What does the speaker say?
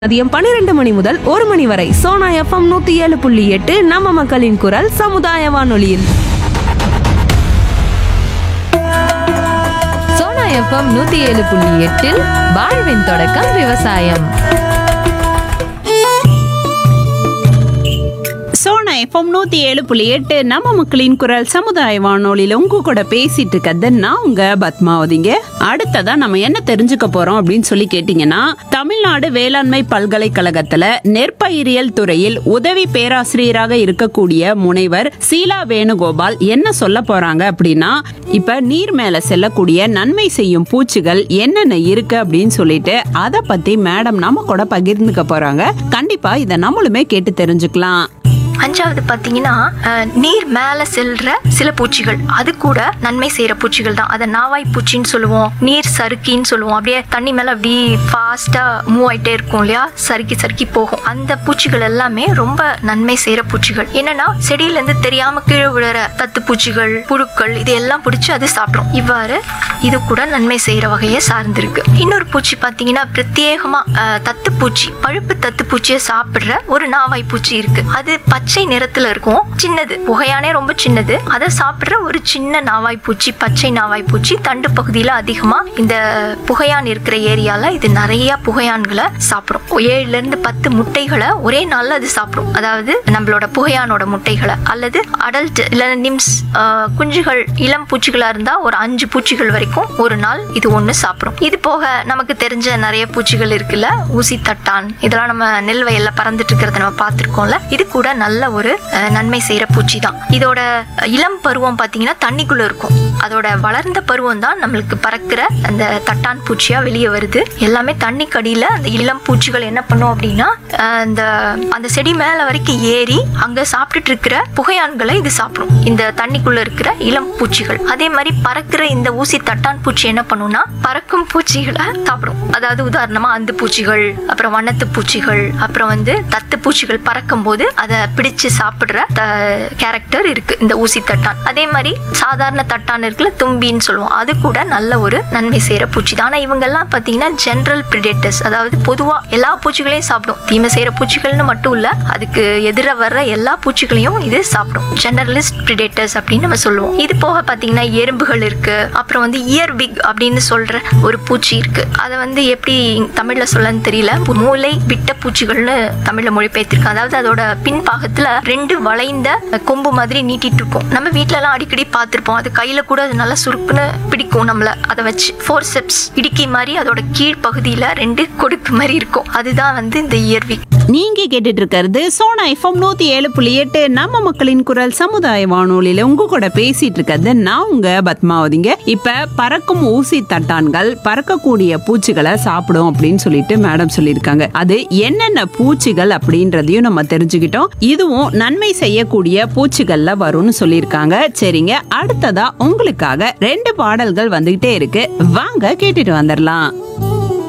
மதியம் பன்னிரண்டு மணி முதல் ஒரு மணி வரை சோனா எஃப்எம் நூத்தி ஏழு புள்ளி எட்டு நம்ம மக்களின் குரல் சமுதாய வானொலியில் சோனா எஃப்எம் நூத்தி ஏழு புள்ளி எட்டில் வாழ்வின் தொடக்கம் விவசாயம் சோனா எஃப்எம் நூத்தி ஏழு புள்ளி எட்டு நம்ம மக்களின் குரல் சமுதாய வானொலியில உங்க கூட பேசிட்டு இருக்கிறது நான் உங்க பத்மாவதிங்க அடுத்ததா நம்ம என்ன தெரிஞ்சுக்க போறோம் அப்படின்னு சொல்லி கேட்டீங்கன்னா தமிழ்நாடு வேளாண்மை பல்கலைக்கழகத்துல நெற்பயிரியல் துறையில் உதவி பேராசிரியராக இருக்கக்கூடிய முனைவர் சீலா வேணுகோபால் என்ன சொல்ல போறாங்க அப்படின்னா இப்ப நீர் மேல செல்லக்கூடிய நன்மை செய்யும் பூச்சிகள் என்னென்ன இருக்கு அப்படின்னு சொல்லிட்டு அதை பத்தி மேடம் நம்ம கூட பகிர்ந்துக்க போறாங்க கண்டிப்பா இதை நம்மளுமே கேட்டு தெரிஞ்சுக்கலாம் அஞ்சாவது பார்த்தீங்கன்னா அஹ், நீர் மேலே செல்ற சில பூச்சிகள் அது கூட நன்மை செய்யற பூச்சிகள் தான் அதை நாவாய் பூச்சின்னு சொல்லுவோம் நீர் சறுக்கின்னு சொல்லுவோம் அப்படியே தண்ணி மேல அப்படியே ஃபாஸ்டா மூவ் ஆயிட்டே இருக்கும் இல்லையா சறுக்கி சறுக்கி போகும் அந்த பூச்சிகள் எல்லாமே ரொம்ப நன்மை செய்யற பூச்சிகள் என்னன்னா செடியில இருந்து தெரியாம கீழே விழுற தத்து பூச்சிகள் புழுக்கள் இது எல்லாம் பிடிச்சி அது சாப்பிடும் இவ்வாறு இது கூட நன்மை செய்யற வகையை சார்ந்திருக்கு இன்னொரு பூச்சி பார்த்தீங்கன்னா பிரத்யேகமா அஹ், தத்துப்பூச்சி பழுப்பு தத்துப்பூச்சியை சாப்பிடுற ஒரு நாவாய் பூச்சி இருக்கு அது பச்சை நிறத்துல இருக்கும் சின்னது புகையானே ரொம்ப சின்னது அதை சாப்பிடுற ஒரு சின்ன நாவாய் பூச்சி பச்சை நாவாய் பூச்சி தண்டு பகுதியில அதிகமா இந்த புகையான் இருக்கிற ஏரியால இது நிறைய புகையான்களை சாப்பிடும் ஏழுல இருந்து பத்து முட்டைகளை ஒரே நாள்ல அது சாப்பிடும் அதாவது நம்மளோட புகையானோட முட்டைகளை அல்லது அடல்ட் இல்ல நிம்ஸ் ஆஹ், குஞ்சுகள் இளம் பூச்சிகளா இருந்தா ஒரு அஞ்சு பூச்சிகள் வரைக்கும் ஒரு நாள் இது ஒண்ணு சாப்பிடும் இது போக நமக்கு தெரிஞ்ச நிறைய பூச்சிகள் இருக்குல்ல ஊசி தட்டான் இதெல்லாம் நம்ம நெல் வயல்ல பறந்துட்டு இருக்கிறத நம்ம பார்த்திருக்கோம்ல இது கூட நல்ல ஒரு அஹ், நன்மை செய்யற பூச்சி தான் இதோட இளம் பருவம் பாத்தீங்கன்னா தண்ணிக்குள்ள இருக்கும் அதோட வளர்ந்த பருவம் தான் நம்மளுக்கு பறக்கிற அந்த தட்டான் பூச்சியா வெளியே வருது எல்லாமே தண்ணி கடியில அந்த இளம் பூச்சிகள் என்ன பண்ணும் அப்படின்னா அஹ், அந்த அந்த செடி மேல வரைக்கும் ஏறி அங்க சாப்பிட்டுட்டு இருக்கிற புகையான்களை இது சாப்பிடும் இந்த தண்ணிக்குள்ள இருக்கிற இளம் பூச்சிகள் அதே மாதிரி பறக்கிற இந்த ஊசி தட்டான் பூச்சி என்ன பண்ணும்னா பறக்கும் பூச்சிகளை சாப்பிடும் அதாவது உதாரணமா அந்து பூச்சிகள் அப்புறம் வண்ணத்து பூச்சிகள் அப்புறம் வந்து தத்து பூச்சிகள் பறக்கும் போது அதை பிடிச்சு சாப்பிடுற கேரக்டர் இருக்கு இந்த ஊசி தட்டான் அதே மாதிரி சாதாரண தட்டான் இருக்குல்ல தும்பின்னு சொல்லுவோம் அது கூட நல்ல ஒரு நன்மை செய்யற பூச்சி தான் ஆனா இவங்க எல்லாம் பாத்தீங்கன்னா ஜெனரல் பிரிடேட்டர்ஸ் அதாவது பொதுவா எல்லா பூச்சிகளையும் சாப்பிடும் தீமை செய்யற பூச்சிகள்னு மட்டும் இல்ல அதுக்கு எதிர வர்ற எல்லா பூச்சிகளையும் இது சாப்பிடும் ஜெனரலிஸ்ட் பிரிடேட்டர்ஸ் அப்படின்னு நம்ம சொல்லுவோம் இது போக பாத்தீங்கன்னா எறும்புகள் இருக்கு அப்புறம் வந்து இயர் விக் அப்படின்னு சொல்ற ஒரு பூச்சி இருக்கு அதை வந்து எப்படி தமிழ்ல சொல்லன்னு தெரியல மூளை விட்ட பூச்சிகள்னு தமிழ்ல மொழிபெயர்த்திருக்காங்க அதாவது அதோட பின்பாகத்துல ரெண்டு வளைந்த கொம்பு மாதிரி நீட்டிட்டு இருக்கும் நம்ம வீட்ல எல்லாம் அடிக்கடி பார்த்திருப்போம் அது கையில கூட அது நல்லா சுருக்குன்னு பிடிக்கும் நம்மள அதை வச்சு ஃபோர்செப்ஸ் இடுக்கி மாதிரி அதோட கீழ் பகுதியில ரெண்டு கொடுக்கு மாதிரி இருக்கும் அதுதான் வந்து இந்த இயர்விக் நீங்க கேட்டுட்டு இருக்கிறது சோனா எஃப்எம் நூத்தி ஏழு புள்ளி எட்டு நம்ம மக்களின் குரல் சமுதாய வானொலியில உங்க கூட பேசிட்டு இருக்கிறது நான் உங்க பத்மாவதிங்க இப்ப பறக்கும் ஊசி தட்டான்கள் பறக்கக்கூடிய பூச்சிகளை சாப்பிடும் அப்படின்னு சொல்லிட்டு மேடம் சொல்லியிருக்காங்க அது என்னென்ன பூச்சிகள் அப்படின்றதையும் நம்ம தெரிஞ்சுக்கிட்டோம் இதுவும் நன்மை செய்யக்கூடிய பூச்சிகள்ல வரும்னு சொல்லியிருக்காங்க சரிங்க அடுத்ததா உங்களுக்காக ரெண்டு பாடல்கள் வந்துகிட்டே இருக்கு வாங்க கேட்டுட்டு வந்துடலாம்